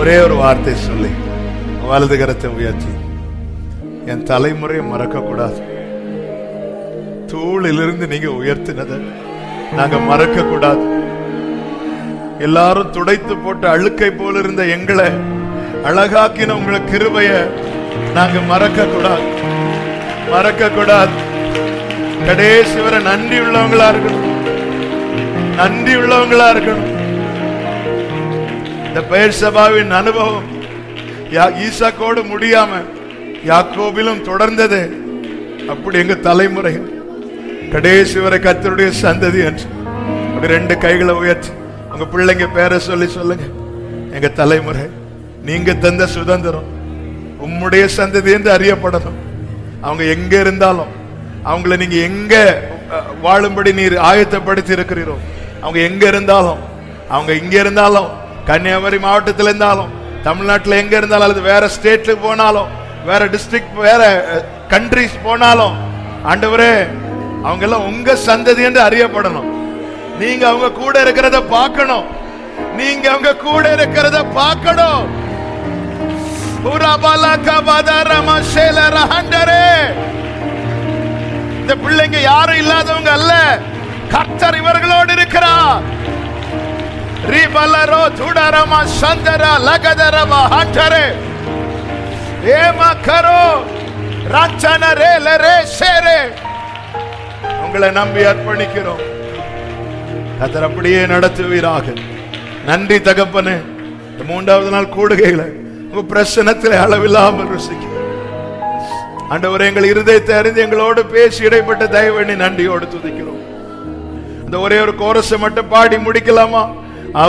ஒரே ஒரு வார்த்தை சொல்லி வலது கரத்தை உயர்த்தி என் தலைமுறையை மறக்க கூடாது தூளிலிருந்து நீங்க உயர்த்தினதை நாங்க மறக்க கூடாது எல்லாரும் துடைத்து போட்ட அழுக்கை போல இருந்த எங்களை அழகாக்கின உங்களை கிருபைய நாங்க மறக்க கூடாது மறக்க கூடாது கடைசி வரை நன்றி உள்ளவங்களா இருக்கணும் நன்றி உள்ளவங்களா இருக்கணும் இந்த பெயர் சபாவின் அனுபவம் யா- ஈசாக்கோடு முடியாம யாக்கோபிலும் தொடர்ந்தது அப்படி எங்க தலைமுறை கடைசி வரை கத்தருடைய சந்ததி என்று அப்படி ரெண்டு கைகளை உயர்த்தி உங்க பிள்ளைங்க பேரை சொல்லி சொல்லுங்க எங்க தலைமுறை நீங்க தந்த சுதந்திரம் உம்முடைய சந்ததி என்று அறியப்படணும் அவங்க எங்க இருந்தாலும் அவங்கள நீங்க எங்க அஹ், வாழும்படி நீர் ஆயத்தப்படுத்தி இருக்கிறீரோ அவங்க எங்க இருந்தாலும் அவங்க இங்க இருந்தாலும் கன்னியாகுமரி மாவட்டத்தில் இருந்தாலும் தமிழ்நாட்டுல எங்க இருந்தாலும் அல்லது வேற ஸ்டேட்டுக்கு போனாலும் வேற டிஸ்ட்ரிக்ட் வேற கண்ட்ரிஸ் போனாலும் ஆண்டவரே அவங்க எல்லாம் உங்க சந்ததி என்று அறியப்படணும் நீங்க அவங்க கூட இருக்கிறத பார்க்கணும் நீங்க அவங்க கூட இருக்கிறத பார்க்கணும் உரபல கபத ரமசேல ரஹண்டரே. இந்த பிள்ளைங்க யாரும் இல்லாதவங்க அல்ல கர்த்தர் இவர்களோடு இருக்கிறார் ரிபலரோ துடரம சந்தர லகதரம ஹண்டரே ஏம கரோ ரச்சன ரே லரே சேரே உங்களை நம்பி அர்ப்பணிக்கிறோம் கத்தர் அப்படியே நடத்துவீராக நன்றி தகப்பனே இந்த மூன்றாவது நாள் கூடுகைகளை உங்க பிரசனத்தில் அளவில்லாமல் ருசிக்க ஆண்டவரே எங்கள் இருதயத்தை அறிந்து எங்களோடு பேசி இடைப்பட்ட தயவு எண்ணி நன்றியோடு துதிக்கிறோம் அந்த ஒரே ஒரு கோரஸை மட்டும் பாடி முடிக்கலாமா